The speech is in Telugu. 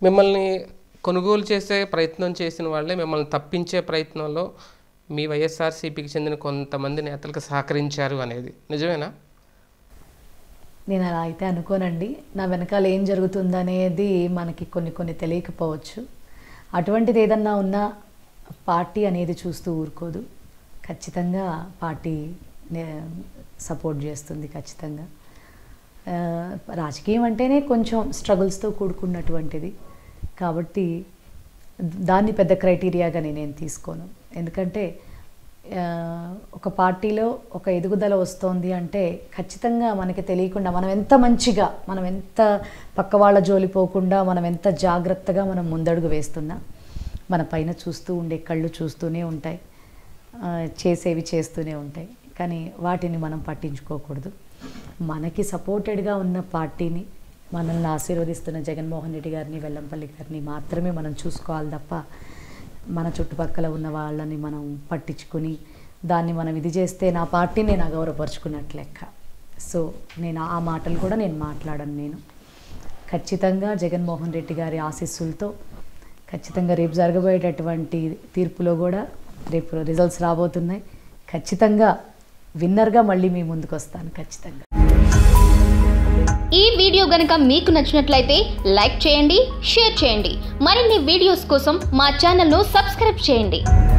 మిమ్మల్ని కొనుగోలు చేసే ప్రయత్నం చేసిన వాళ్ళే మిమ్మల్ని తప్పించే ప్రయత్నంలో మీ వైఎస్ఆర్సీపీకి చెందిన కొంతమంది నేతలకు సహకరించారు అనేది నిజమేనా నేను అలా అయితే అనుకోనండి నా వెనకాల ఏం జరుగుతుందనేది మనకి కొన్ని కొన్ని తెలియకపోవచ్చు అటువంటిది ఏదన్నా ఉన్నా పార్టీ అనేది చూస్తూ ఊరుకోదు ఖచ్చితంగా పార్టీ సపోర్ట్ చేస్తుంది ఖచ్చితంగా ఆ, రాజకీయం అంటేనే కొంచెం స్ట్రగుల్స్తో కూడుకున్నటువంటిది కాబట్టి దాన్ని పెద్ద క్రైటీరియాగా నేనేం తీసుకోను ఎందుకంటే ఆ, ఒక పార్టీలో ఒక ఎదుగుదల వస్తోంది అంటే ఖచ్చితంగా మనకి తెలియకుండా మనం ఎంత మంచిగా మనం ఎంత పక్క వాళ్ళ జోలి పోకుండా మనం ఎంత జాగ్రత్తగా మనం ముందడుగు వేస్తున్నా మన పైన చూస్తూ ఉండే కళ్ళు చూస్తూనే ఉంటాయి ఆ, చేసేవి చేస్తూనే ఉంటాయి కానీ వాటిని మనం పట్టించుకోకూడదు మనకి సపోర్టెడ్గా ఉన్న పార్టీని మనల్ని ఆశీర్వదిస్తున్న జగన్మోహన్ రెడ్డి గారిని వెల్లంపల్లి గారిని మాత్రమే మనం చూసుకోవాలి తప్ప మన చుట్టుపక్కల ఉన్న వాళ్ళని మనం పట్టించుకుని దాన్ని మనం ఇది చేస్తే నా పార్టీని నేను అగౌరవపరుచుకున్నట్లు లెక్క సో నేను ఆ మాటలు కూడా నేను మాట్లాడను నేను ఖచ్చితంగా జగన్మోహన్ రెడ్డి గారి ఆశీస్సులతో ఖచ్చితంగా రేపు జరగబోయేటటువంటి తీర్పులో కూడా రేపు రిజల్ట్స్ రాబోతున్నాయి ఖచ్చితంగా విన్నర్గా మళ్ళీ మీ ముందుకు వస్తాను ఖచ్చితంగా ఈ వీడియో గనుక మీకు నచ్చినట్లయితే లైక్ చేయండి షేర్ చేయండి మరిన్ని వీడియోస్ కోసం మా ఛానల్ను సబ్స్క్రైబ్ చేయండి